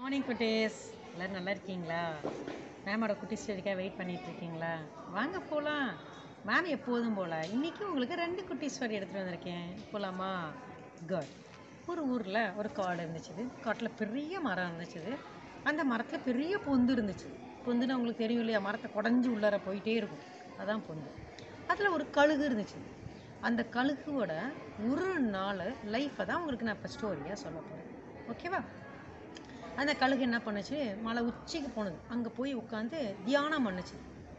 morning குட்டீஸ் எல்லோரும் நல்லா இருக்கீங்களா மேமோட குட்டி ஸ்டடிக்காக வெயிட் பண்ணிட்டு இருக்கீங்களா வாங்க போகலாம் மேம் எப்போதும் போல இன்றைக்கி உங்களுக்கு ரெண்டு குட்டி ஸ்டோரி எடுத்துகிட்டு வந்திருக்கேன் போகலாமா குட் ஒரு ஊரில் ஒரு காடு இருந்துச்சு காட்டில் பெரிய மரம் இருந்துச்சு அந்த மரத்தில் பெரிய பொந்து இருந்துச்சு பொந்துன்னு உங்களுக்கு தெரியும் இல்லையா மரத்தை குடஞ்சி உள்ளார போயிட்டே இருக்கும் அதான் பொந்து அதில் ஒரு கழுகு இருந்துச்சு அந்த கழுகுவோட ஒரு நாள் லைஃப்பை தான் உங்களுக்கு நான் இப்போ ஸ்டோரியாக சொல்ல போகிறேன் ஓகேவா அந்த கழுகு என்ன பண்ணுச்சு மலை உச்சிக்கு போனது அங்கே போய் உட்காந்து தியானம் பண்ணுச்சு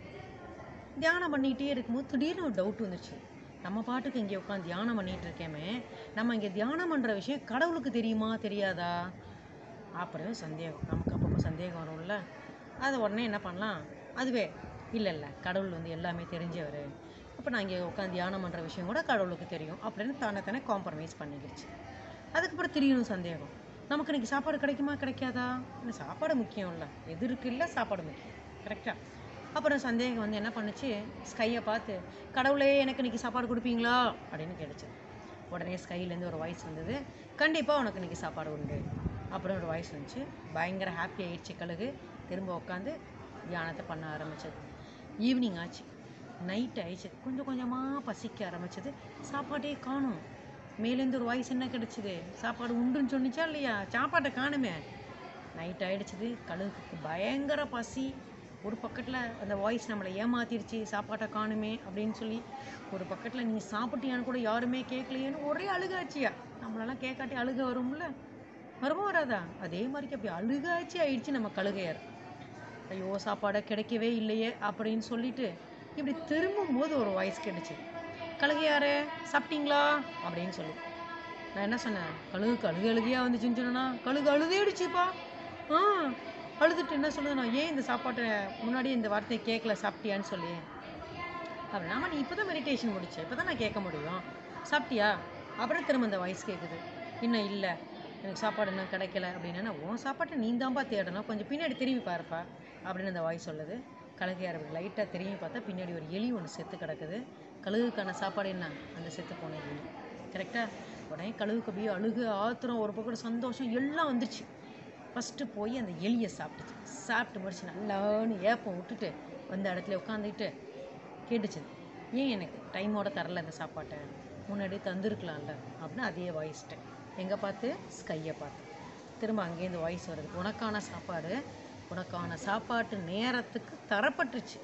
தியானம் பண்ணிக்கிட்டே இருக்கும்போது திடீர்னு ஒரு டவுட் வந்துச்சு நம்ம பாட்டுக்கு இங்கே உட்காந்து தியானம் பண்ணிகிட்டு இருக்கேமே நம்ம இங்கே தியானம் பண்ணுற விஷயம் கடவுளுக்கு தெரியுமா தெரியாதா அப்படின்னு சந்தேகம் நமக்கு அப்பப்போ சந்தேகம் வரும்ல அதை உடனே என்ன பண்ணலாம் அதுவே இல்லை இல்லை கடவுள் வந்து எல்லாமே தெரிஞ்சவர் அப்போ நான் இங்கே உட்காந்து தியானம் பண்ணுற விஷயம் கூட கடவுளுக்கு தெரியும் அப்படின்னு தானே தானே காம்ப்ரமைஸ் பண்ணிக்கிடுச்சு அதுக்கப்புறம் திடீர்னு சந்தேகம் நமக்கு இன்னைக்கு சாப்பாடு கிடைக்குமா கிடைக்காதா இந்த சாப்பாடு முக்கியம் இல்லை எது இருக்குல்ல சாப்பாடு முக்கியம் கரெக்டாக அப்புறம் சந்தேகம் வந்து என்ன பண்ணுச்சு ஸ்கையை பார்த்து கடவுளே எனக்கு இன்னைக்கு சாப்பாடு கொடுப்பீங்களா அப்படின்னு கேட்டுச்சு உடனே ஸ்கைலேருந்து ஒரு வாய்ஸ் வந்தது கண்டிப்பாக உனக்கு இன்னைக்கு சாப்பாடு உண்டு அப்புறம் ஒரு வாய்ஸ் வந்துச்சு பயங்கர ஹாப்பி ஆயிடுச்சு கழுகு திரும்ப உட்காந்து தியானத்தை பண்ண ஆரம்பிச்சது ஈவினிங் ஆச்சு நைட் ஆயிடுச்சு கொஞ்சம் கொஞ்சமாக பசிக்க ஆரம்பிச்சது சாப்பாட்டே காணும் மேலேருந்து ஒரு வாய்ஸ் என்ன கிடச்சிது சாப்பாடு உண்டுன்னு சொன்னிச்சா இல்லையா சாப்பாட்டை காணுமே நைட் ஆயிடுச்சுது கழுகுக்கு பயங்கர பசி ஒரு பக்கத்தில் அந்த வாய்ஸ் நம்மளை ஏமாத்திருச்சு சாப்பாட்டை காணுமே அப்படின்னு சொல்லி ஒரு பக்கத்தில் நீ சாப்பிட்டியான்னு கூட யாருமே கேட்கலையேன்னு ஒரே அழுகாச்சியா நம்மளெல்லாம் கேட்காட்டி அழுக வரும்ல வருமா வராதா அதே மாதிரிக்கு அப்படி அழுகாச்சி ஆயிடுச்சு நம்ம கழுகையார் ஐயோ சாப்பாடை கிடைக்கவே இல்லையே அப்படின்னு சொல்லிட்டு இப்படி திரும்பும்போது ஒரு வாய்ஸ் கேட்டுச்சு கழுகையாரே சாப்பிட்டீங்களா அப்படின்னு சொல்லி நான் என்ன சொன்னேன் கழுகு கழுகு அழுகையாக வந்துச்சுன்னு சொன்னேன்னா கழுகு அழுதேடுச்சுப்பா ஆ அழுதுட்டு என்ன சொல்லுது நான் ஏன் இந்த சாப்பாட்டை முன்னாடி இந்த வார்த்தையை கேட்கல சாப்பிட்டியான்னு சொல்லி அப்படின்னா ஆமாம் நீ இப்போ தான் மெடிடேஷன் முடிச்ச இப்போ தான் நான் கேட்க முடியும் சாப்பிட்டியா அப்புறம் திரும்ப இந்த வாய்ஸ் கேட்குது இன்னும் இல்லை எனக்கு சாப்பாடு இன்னும் கிடைக்கல அப்படின்னா உன் சாப்பாட்டை நீ தான்ப்பா தேடணும் கொஞ்சம் பின்னாடி திரும்பி பாருப்பா அப்படின்னு அந்த வாய்ஸ் சொல்லுது கழுகையார் லைட்டாக திரும்பி பார்த்தா பின்னாடி ஒரு எலி ஒன்று செத்து கிடக்குது கழுகுக்கான சாப்பாடு என்ன அந்த செத்து போன எலி கரெக்டாக உடனே கழுகுக்கு அப்படியே அழுகு ஆத்திரம் ஒரு பக்கம் சந்தோஷம் எல்லாம் வந்துருச்சு ஃபஸ்ட்டு போய் அந்த எலியை சாப்பிட்டுச்சு சாப்பிட்டு முடிச்சு நல்லான்னு ஏப்பம் விட்டுட்டு வந்த இடத்துல உட்காந்துக்கிட்டு கேட்டுச்சு ஏன் எனக்கு டைமோட தரல இந்த சாப்பாட்டை முன்னாடி தந்துருக்கலாம்ல அப்படின்னு அதே வாய்ஸ்ட்டேன் எங்கே பார்த்து ஸ்கையை பார்த்து திரும்ப அங்கேருந்து வாய்ஸ் வருது உனக்கான சாப்பாடு உனக்கான சாப்பாட்டு நேரத்துக்கு தரப்பட்டுருச்சு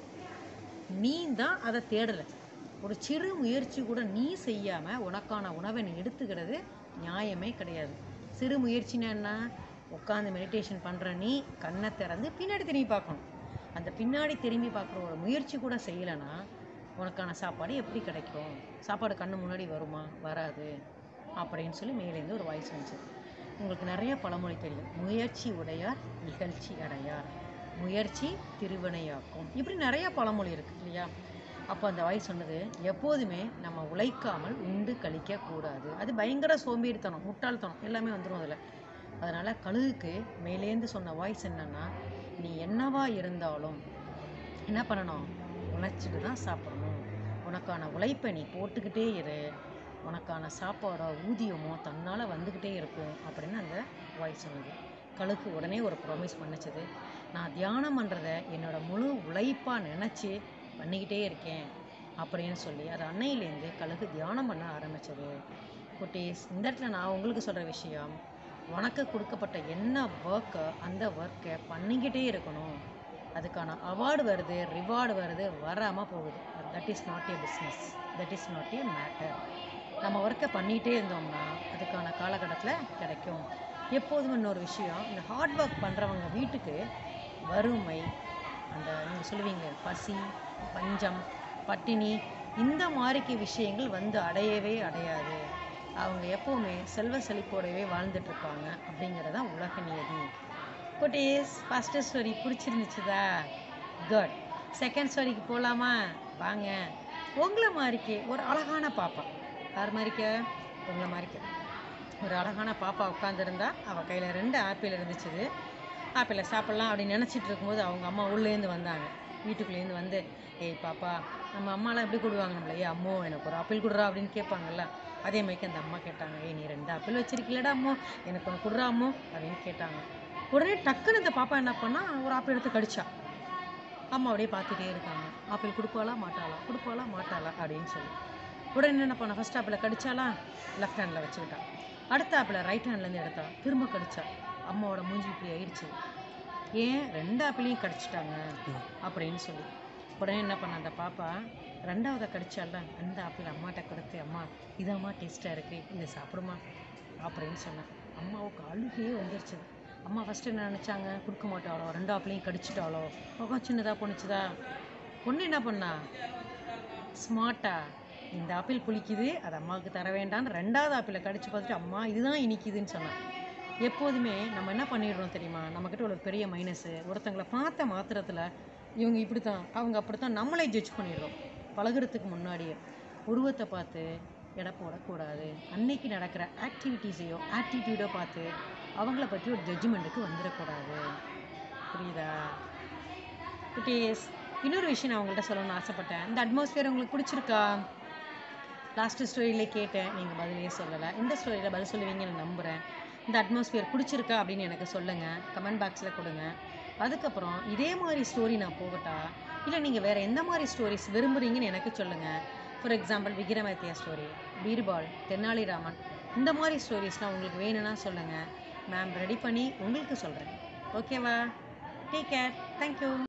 நீ தான் அதை தேடலை ஒரு சிறு முயற்சி கூட நீ செய்யாமல் உனக்கான உணவை நீ எடுத்துக்கிறது நியாயமே கிடையாது சிறு முயற்சினா என்ன உட்காந்து மெடிடேஷன் பண்ணுற நீ கண்ணை திறந்து பின்னாடி திரும்பி பார்க்கணும் அந்த பின்னாடி திரும்பி பார்க்குற ஒரு முயற்சி கூட செய்யலைன்னா உனக்கான சாப்பாடு எப்படி கிடைக்கும் சாப்பாடு கண்ணு முன்னாடி வருமா வராது அப்படின்னு சொல்லி மேலேருந்து ஒரு வாய்ஸ் வந்துச்சு உங்களுக்கு நிறைய பழமொழி தெரியும் முயற்சி உடையார் இகழ்ச்சி அடையார் முயற்சி திருவினையாக்கும் இப்படி நிறைய பழமொழி இருக்குது இல்லையா அப்போ அந்த வாய்ஸ் சொன்னது எப்போதுமே நம்ம உழைக்காமல் உண்டு கழிக்க கூடாது அது பயங்கர சோம்பேறித்தனம் முட்டாள்தனம் எல்லாமே வந்துடும் அதில் அதனால் கழுகுக்கு மேலேந்து சொன்ன வாய்ஸ் என்னன்னா நீ என்னவா இருந்தாலும் என்ன பண்ணணும் உழைச்சிட்டு தான் சாப்பிடணும் உனக்கான உழைப்பை நீ போட்டுக்கிட்டே இரு உனக்கான சாப்பாடோ ஊதியமோ தன்னால் வந்துக்கிட்டே இருக்கும் அப்படின்னு அந்த வாய்ஸ் சொன்னது கழுகு உடனே ஒரு ப்ராமிஸ் பண்ணிச்சது நான் தியானம் பண்ணுறத என்னோட முழு உழைப்பாக நினச்சி பண்ணிக்கிட்டே இருக்கேன் அப்படின்னு சொல்லி அது அன்னையிலேருந்து கழுகு தியானம் பண்ண ஆரம்பித்தது குட்டீஸ் இந்த இடத்துல நான் உங்களுக்கு சொல்கிற விஷயம் உனக்கு கொடுக்கப்பட்ட என்ன ஒர்க்கோ அந்த ஒர்க்கை பண்ணிக்கிட்டே இருக்கணும் அதுக்கான அவார்டு வருது ரிவார்டு வருது வராமல் போகுது that is not a business that is not a matter நம்ம ஒர்க்கை பண்ணிகிட்டே இருந்தோம்னா அதுக்கான காலகட்டத்தில் கிடைக்கும் எப்போதும் இன்னொரு விஷயம் இந்த ஹார்ட் ஒர்க் பண்ணுறவங்க வீட்டுக்கு வறுமை அந்த நீங்கள் சொல்லுவீங்க பசி பஞ்சம் பட்டினி இந்த மாதிரிக்கு விஷயங்கள் வந்து அடையவே அடையாது அவங்க எப்போவுமே செல்வ செழிப்போடவே வாழ்ந்துட்டு இருப்பாங்க அப்படிங்கிறதான் உலக நியதி குட்டீஸ் ஃபஸ்ட்டு ஸ்டோரி பிடிச்சிருந்துச்சுதா குட் செகண்ட் ஸ்டோரிக்கு போகலாமா வாங்க உங்களை மாதிரிக்கு ஒரு அழகான பாப்பா யார் மாதிரிக்க உங்களை மாதிரிக்க ஒரு அழகான பாப்பா உட்காந்துருந்தா அவள் கையில் ரெண்டு ஆப்பிள் இருந்துச்சுது ஆப்பிளை சாப்பிட்லாம் அப்படின்னு நினச்சிட்டு இருக்கும்போது அவங்க அம்மா உள்ளேருந்து வந்தாங்க வீட்டுக்குள்ளேருந்து வந்து ஏய் பாப்பா நம்ம அம்மாலாம் எப்படி கொடுவாங்க நம்மள ஏய் அம்மோ எனக்கு ஒரு ஆப்பிள் கொடுறா அப்படின்னு கேட்பாங்கல்ல அதே மாதிரிக்கு அந்த அம்மா கேட்டாங்க ஏய் நீ ரெண்டு ஆப்பிள் வச்சிருக்கீங்களடா அம்மோ எனக்கு ஒன்று கொடுறா அம்மோ அப்படின்னு கேட்டாங்க உடனே டக்குன்னு இந்த பாப்பா என்ன பண்ணா ஒரு ஆப்பிள் எடுத்து கடிச்சா அம்மா அப்படியே பார்த்துட்டே இருக்காங்க ஆப்பிள் கொடுப்பாளா மாட்டாளா கொடுப்பாளா மாட்டாளா அப்படின்னு சொல்லி உடனே என்ன பண்ணா ஃபர்ஸ்ட் ஆப்பிளை கடிச்சாலா லெஃப்ட் ஹேண்டில் வச்சுக்கிட்டா அடுத்த ஆப்பிளை ரைட் ஹேண்ட்லேருந்து எடுத்தா திரும்ப கடிச்சா அம்மாவோட மூஞ்சி இப்படி ஆயிடுச்சு ஏன் ரெண்டு ஆப்பிளையும் கடிச்சிட்டாங்க அப்படின்னு சொல்லி உடனே என்ன பண்ண அந்த பாப்பா ரெண்டாவதை கடிச்சால அந்த ஆப்பிள் அம்மாட்ட கொடுத்து அம்மா இது அம்மா டேஸ்ட்டாக இருக்குது இதை சாப்பிடுமா அப்படின்னு சொன்னேன் அம்மாவுக்கு அழுகையே வந்துருச்சு அம்மா ஃபஸ்ட்டு என்ன நினச்சாங்க கொடுக்க மாட்டாளோ ரெண்டு ஆப்பிளையும் கடிச்சிட்டாளோ முகம் சின்னதாக பொண்ணுச்சுதா பொண்ணு என்ன பண்ணா ஸ்மார்ட்டா இந்த ஆப்பிள் புளிக்குது அது அம்மாவுக்கு தர வேண்டாம்னு ரெண்டாவது ஆப்பிளை கடிச்சு பார்த்துட்டு அம்மா இதுதான் இனிக்குதுன்னு சொன்னான் எப்போதுமே நம்ம என்ன பண்ணிடுறோம் தெரியுமா நம்மக்கிட்ட ஒரு பெரிய மைனஸு ஒருத்தங்களை பார்த்த மாத்திரத்தில் இவங்க இப்படி தான் அவங்க அப்படி தான் நம்மளே ஜட்ஜ் பண்ணிடுறோம் பழகுறதுக்கு முன்னாடியே உருவத்தை பார்த்து எடை போடக்கூடாது அன்னைக்கு நடக்கிற ஆக்டிவிட்டீஸையோ ஆட்டிடியூடோ பார்த்து அவங்கள பற்றி ஒரு ஜட்ஜ்மெண்ட்டுக்கு வந்துடக்கூடாது புரியுதா குட்டீஸ் இன்னொரு விஷயம் நான் உங்கள்கிட்ட சொல்லணும்னு ஆசைப்பட்டேன் இந்த அட்மாஸ்பியர் உங்களுக்கு பிடிச்சிருக்கா லாஸ்ட்டு ஸ்டோரியிலே கேட்டேன் நீங்கள் பதிலே சொல்லலை இந்த ஸ்டோரியில் பதில் சொல்லுவீங்கன்னு நம்புகிறேன் இந்த அட்மாஸ்பியர் பிடிச்சிருக்கா அப்படின்னு எனக்கு சொல்லுங்கள் கமெண்ட் பாக்ஸில் கொடுங்க அதுக்கப்புறம் இதே மாதிரி ஸ்டோரி நான் போகட்டா இல்லை நீங்கள் வேறு எந்த மாதிரி ஸ்டோரிஸ் விரும்புகிறீங்கன்னு எனக்கு சொல்லுங்கள் for example Vikramaditya story Birbal Tenaliraman இந்த மாதிரி ஸ்டோரிஸ்லாம் உங்களுக்கு வேணும்னா சொல்லுங்கள் மேம் ரெடி பண்ணி உங்களுக்கு சொல்கிறேன் ஓகேவா டேக் கேர் தேங்க்யூ